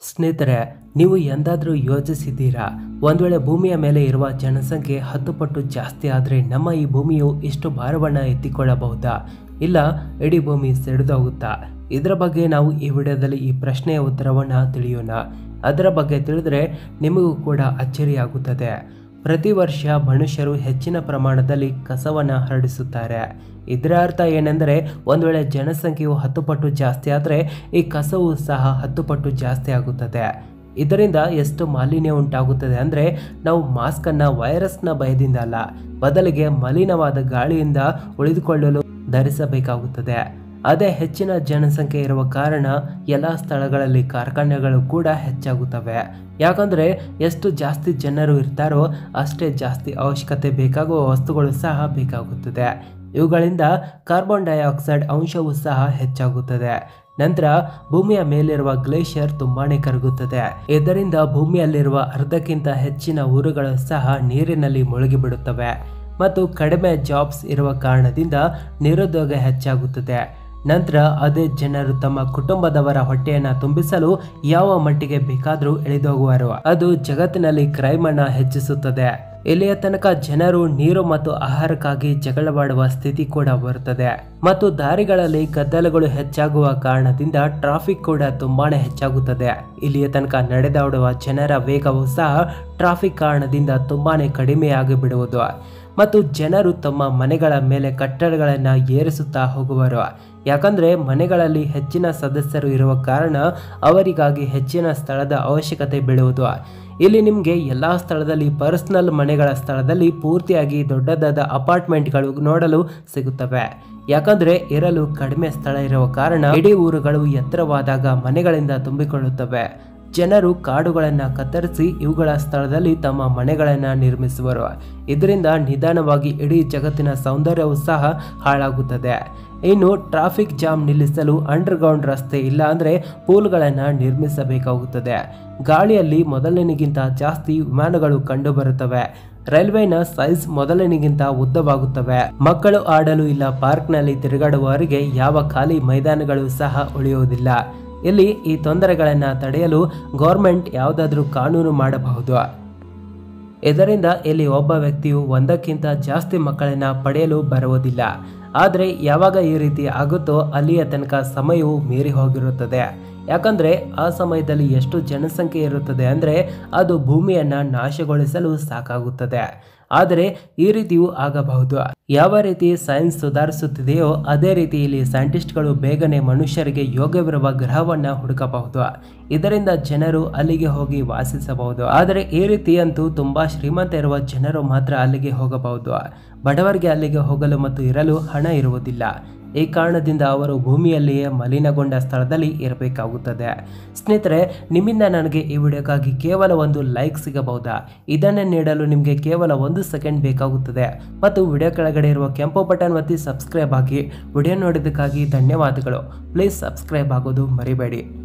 ಸ್ನೇಹಿತರೆ ನೀವು ಎಂದಾದರೂ ಯೋಚಿಸಿದ್ದೀರಾ ಒಂದು ವೇಳೆ ಭೂಮಿಯ ಮೇಲೆ ಇರುವ ಜನಸಂಖ್ಯೆ ಹತ್ತು ಪಟ್ಟು ಜಾಸ್ತಿ ಆದರೆ ನಮ್ಮ ಈ ಭೂಮಿಯು ಇಷ್ಟು ಭಾರವನ್ನು ಎತ್ತಿಕೊಳ್ಳಬಹುದಾ ಇಲ್ಲ ಇಡೀ ಭೂಮಿ ಸಿಡಿದೋಗುತ್ತಾ ಇದರ ಬಗ್ಗೆ ನಾವು ಈ ವಿಡಿಯೋದಲ್ಲಿ ಈ ಪ್ರಶ್ನೆಯ ಉತ್ತರವನ್ನು ತಿಳಿಯೋಣ ಅದರ ಬಗ್ಗೆ ತಿಳಿದ್ರೆ ನಿಮಗೂ ಕೂಡ ಅಚ್ಚರಿಯಾಗುತ್ತದೆ ಪ್ರತಿ ವರ್ಷ ಮನುಷ್ಯರು ಹೆಚ್ಚಿನ ಪ್ರಮಾಣದಲ್ಲಿ ಕಸವನ್ನು ಹರಡಿಸುತ್ತಾರೆ ಇದರ ಅರ್ಥ ಏನೆಂದರೆ ಒಂದು ವೇಳೆ ಜನಸಂಖ್ಯೆಯು ಹತ್ತು ಪಟ್ಟು ಜಾಸ್ತಿ ಆದರೆ ಈ ಕಸವು ಸಹ ಹತ್ತು ಪಟ್ಟು ಜಾಸ್ತಿ ಆಗುತ್ತದೆ ಇದರಿಂದ ಎಷ್ಟು ಮಾಲಿನ್ಯ ಉಂಟಾಗುತ್ತದೆ ಅಂದರೆ ನಾವು ಮಾಸ್ಕನ್ನು ವೈರಸ್ನ ಭಯದಿಂದ ಅಲ್ಲ ಬದಲಿಗೆ ಮಲಿನವಾದ ಗಾಳಿಯಿಂದ ಉಳಿದುಕೊಳ್ಳಲು ಧರಿಸಬೇಕಾಗುತ್ತದೆ ಅದೇ ಹೆಚ್ಚಿನ ಜನಸಂಖ್ಯೆ ಇರುವ ಕಾರಣ ಎಲ್ಲ ಸ್ಥಳಗಳಲ್ಲಿ ಕಾರ್ಖಾನೆಗಳು ಕೂಡ ಹೆಚ್ಚಾಗುತ್ತವೆ ಯಾಕಂದರೆ ಎಷ್ಟು ಜಾಸ್ತಿ ಜನರು ಇರ್ತಾರೋ ಅಷ್ಟೇ ಜಾಸ್ತಿ ಅವಶ್ಯಕತೆ ಬೇಕಾಗುವ ವಸ್ತುಗಳು ಸಹ ಬೇಕಾಗುತ್ತದೆ ಇವುಗಳಿಂದ ಕಾರ್ಬನ್ ಡೈಆಕ್ಸೈಡ್ ಅಂಶವೂ ಸಹ ಹೆಚ್ಚಾಗುತ್ತದೆ ನಂತರ ಭೂಮಿಯ ಮೇಲಿರುವ ಗ್ಲೇಷಿಯರ್ ತುಂಬಾನೇ ಕರಗುತ್ತದೆ ಇದರಿಂದ ಭೂಮಿಯಲ್ಲಿರುವ ಅರ್ಧಕ್ಕಿಂತ ಹೆಚ್ಚಿನ ಊರುಗಳು ಸಹ ನೀರಿನಲ್ಲಿ ಮುಳುಗಿಬಿಡುತ್ತವೆ ಮತ್ತು ಕಡಿಮೆ ಜಾಬ್ಸ್ ಇರುವ ಕಾರಣದಿಂದ ನಿರುದ್ಯೋಗ ಹೆಚ್ಚಾಗುತ್ತದೆ ನಂತರ ಅದೇ ಜನರು ತಮ್ಮ ಕುಟುಂಬದವರ ಹೊಟ್ಟೆಯನ್ನು ತುಂಬಿಸಲು ಯಾವ ಮಟ್ಟಿಗೆ ಬೇಕಾದರೂ ಇಳಿದೋಗುವರು ಅದು ಜಗತ್ತಿನಲ್ಲಿ ಕ್ರೈಮ್ ಅನ್ನ ಹೆಚ್ಚಿಸುತ್ತದೆ ಇಲ್ಲಿಯ ತನಕ ಜನರು ನೀರು ಮತ್ತು ಆಹಾರಕ್ಕಾಗಿ ಜಗಳವಾಡುವ ಸ್ಥಿತಿ ಕೂಡ ಬರುತ್ತದೆ ಮತ್ತು ದಾರಿಗಳಲ್ಲಿ ಗದ್ದಲಗಳು ಹೆಚ್ಚಾಗುವ ಕಾರಣದಿಂದ ಟ್ರಾಫಿಕ್ ಕೂಡ ತುಂಬಾನೇ ಹೆಚ್ಚಾಗುತ್ತದೆ ಇಲ್ಲಿಯ ತನಕ ನಡೆದಾಡುವ ಜನರ ವೇಗವು ಸಹ ಟ್ರಾಫಿಕ್ ಕಾರಣದಿಂದ ತುಂಬಾನೇ ಕಡಿಮೆಯಾಗಿ ಬಿಡುವುದು ಮತ್ತು ಜನರು ತಮ್ಮ ಮನೆಗಳ ಮೇಲೆ ಕಟ್ಟಡಗಳನ್ನು ಏರಿಸುತ್ತಾ ಹೋಗುವರು ಯಾಕಂದರೆ ಮನೆಗಳಲ್ಲಿ ಹೆಚ್ಚಿನ ಸದಸ್ಯರು ಇರುವ ಕಾರಣ ಅವರಿಗಾಗಿ ಹೆಚ್ಚಿನ ಸ್ಥಳದ ಅವಶ್ಯಕತೆ ಬೀಳುವುದು ಇಲ್ಲಿ ನಿಮಗೆ ಎಲ್ಲ ಸ್ಥಳದಲ್ಲಿ ಪರ್ಸನಲ್ ಮನೆಗಳ ಸ್ಥಳದಲ್ಲಿ ಪೂರ್ತಿಯಾಗಿ ದೊಡ್ಡದಾದ ಅಪಾರ್ಟ್ಮೆಂಟ್ಗಳು ನೋಡಲು ಸಿಗುತ್ತವೆ ಯಾಕಂದ್ರೆ ಇರಲು ಕಡಿಮೆ ಸ್ಥಳ ಇರುವ ಕಾರಣ ಇಡೀ ಊರುಗಳು ಎತ್ತರವಾದಾಗ ಮನೆಗಳಿಂದ ತುಂಬಿಕೊಳ್ಳುತ್ತವೆ ಜನರು ಕಾಡುಗಳನ್ನು ಕತ್ತರಿಸಿ ಇವುಗಳ ಸ್ಥಳದಲ್ಲಿ ತಮ್ಮ ಮನೆಗಳನ್ನು ನಿರ್ಮಿಸುವರು ಇದರಿಂದ ನಿಧಾನವಾಗಿ ಇಡೀ ಜಗತ್ತಿನ ಸೌಂದರ್ಯವೂ ಸಹ ಹಾಳಾಗುತ್ತದೆ ಇನ್ನು ಟ್ರಾಫಿಕ್ ಜಾಮ್ ನಿಲ್ಲಿಸಲು ಅಂಡರ್ಗ್ರೌಂಡ್ ರಸ್ತೆ ಇಲ್ಲ ಅಂದರೆ ಪೂಲ್ಗಳನ್ನು ನಿರ್ಮಿಸಬೇಕಾಗುತ್ತದೆ ಗಾಳಿಯಲ್ಲಿ ಮೊದಲಿನಿಗಿಂತ ಜಾಸ್ತಿ ವಿಮಾನಗಳು ಕಂಡುಬರುತ್ತವೆ ರೈಲ್ವೆನ ಸೈಜ್ ಮೊದಲಿನಿಗಿಂತ ಉದ್ದವಾಗುತ್ತವೆ ಮಕ್ಕಳು ಆಡಲು ಇಲ್ಲ ಪಾರ್ಕ್ನಲ್ಲಿ ತಿರುಗಾಡುವವರಿಗೆ ಯಾವ ಖಾಲಿ ಮೈದಾನಗಳು ಸಹ ಉಳಿಯುವುದಿಲ್ಲ ಇಲ್ಲಿ ಈ ತೊಂದರೆಗಳನ್ನು ತಡೆಯಲು ಗೌರ್ಮೆಂಟ್ ಯಾವುದಾದ್ರೂ ಕಾನೂನು ಮಾಡಬಹುದು ಇದರಿಂದ ಇಲ್ಲಿ ಒಬ್ಬ ವ್ಯಕ್ತಿಯು ಒಂದಕ್ಕಿಂತ ಜಾಸ್ತಿ ಮಕ್ಕಳನ್ನ ಪಡೆಯಲು ಬರುವುದಿಲ್ಲ ಆದರೆ ಯಾವಾಗ ಈ ರೀತಿ ಆಗುತ್ತೋ ಅಲ್ಲಿಯ ತನಕ ಸಮಯವು ಮೀರಿ ಹೋಗಿರುತ್ತದೆ ಯಾಕಂದರೆ ಆ ಸಮಯದಲ್ಲಿ ಎಷ್ಟು ಜನಸಂಖ್ಯೆ ಇರುತ್ತದೆ ಅಂದರೆ ಅದು ಭೂಮಿಯನ್ನು ನಾಶಗೊಳಿಸಲು ಸಾಕಾಗುತ್ತದೆ ಆದರೆ ಈ ರೀತಿಯೂ ಆಗಬಹುದು ಯಾವ ರೀತಿ ಸೈನ್ಸ್ ಸುಧಾರಿಸುತ್ತಿದೆಯೋ ಅದೇ ರೀತಿ ಇಲ್ಲಿ ಸೈಂಟಿಸ್ಟ್ಗಳು ಬೇಗನೆ ಮನುಷ್ಯರಿಗೆ ಯೋಗ್ಯವಿರುವ ಗ್ರಹವನ್ನ ಹುಡುಕಬಹುದು ಇದರಿಂದ ಜನರು ಅಲ್ಲಿಗೆ ಹೋಗಿ ವಾಸಿಸಬಹುದು ಆದರೆ ಈ ರೀತಿಯಂತೂ ತುಂಬಾ ಶ್ರೀಮಂತ ಇರುವ ಜನರು ಮಾತ್ರ ಅಲ್ಲಿಗೆ ಹೋಗಬಹುದು ಬಡವರಿಗೆ ಅಲ್ಲಿಗೆ ಹೋಗಲು ಮತ್ತು ಇರಲು ಹಣ ಇರುವುದಿಲ್ಲ ಈ ಕಾರಣದಿಂದ ಅವರು ಭೂಮಿಯಲ್ಲಿಯೇ ಮಲಿನಗೊಂಡ ಸ್ಥಳದಲ್ಲಿ ಇರಬೇಕಾಗುತ್ತದೆ ಸ್ನೇಹಿತರೆ ನಿಮ್ಮಿಂದ ನನಗೆ ಈ ವಿಡಿಯೋಕ್ಕಾಗಿ ಕೇವಲ ಒಂದು ಲೈಕ್ ಸಿಗಬಹುದಾ ಇದನ್ನೇ ನೀಡಲು ನಿಮಗೆ ಕೇವಲ ಒಂದು ಸೆಕೆಂಡ್ ಬೇಕಾಗುತ್ತದೆ ಮತ್ತು ವಿಡಿಯೋ ಕೆಳಗಡೆ ಇರುವ ಕೆಂಪು ಬಟನ್ ಒತ್ತಿ ಸಬ್ಸ್ಕ್ರೈಬ್ ಆಗಿ ವಿಡಿಯೋ ನೋಡಿದ್ದಕ್ಕಾಗಿ ಧನ್ಯವಾದಗಳು ಪ್ಲೀಸ್ ಸಬ್ಸ್ಕ್ರೈಬ್ ಆಗೋದು ಮರಿಬೇಡಿ